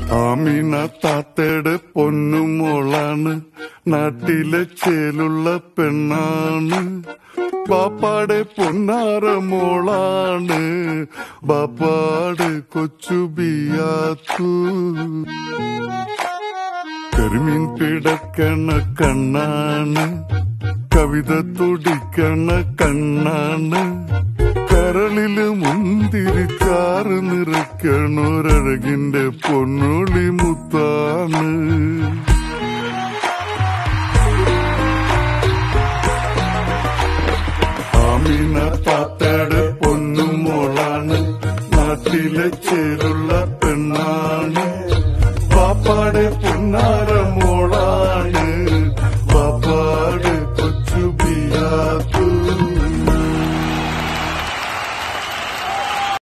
ആമീന താത്തയുടെ പൊന്നുമോളാണ് നാട്ടിലെ ചേലുള്ള പെണ്ണാണ് ബാപ്പാടെ പൊന്നാര മോളാണ് ബാപ്പാടെ കൊച്ചു ബിയാത്തു കരിമീൻ പിടക്കണ കണ്ണാണ് കവിത തുടിക്കണ കണ്ണാണ് കരളില് മുന്തിരിച്ചാറ് നിറയ്ക്കണൊരഴകിന്റെ പൊന്നുളി മുത്താണ് ആമീന താത്തയുടെ പൊന്നുമോളാണ് നാട്ടിലെ ചേരുള്ള പെണ്ണാണ് പാപ്പാടെ പൊന്നാര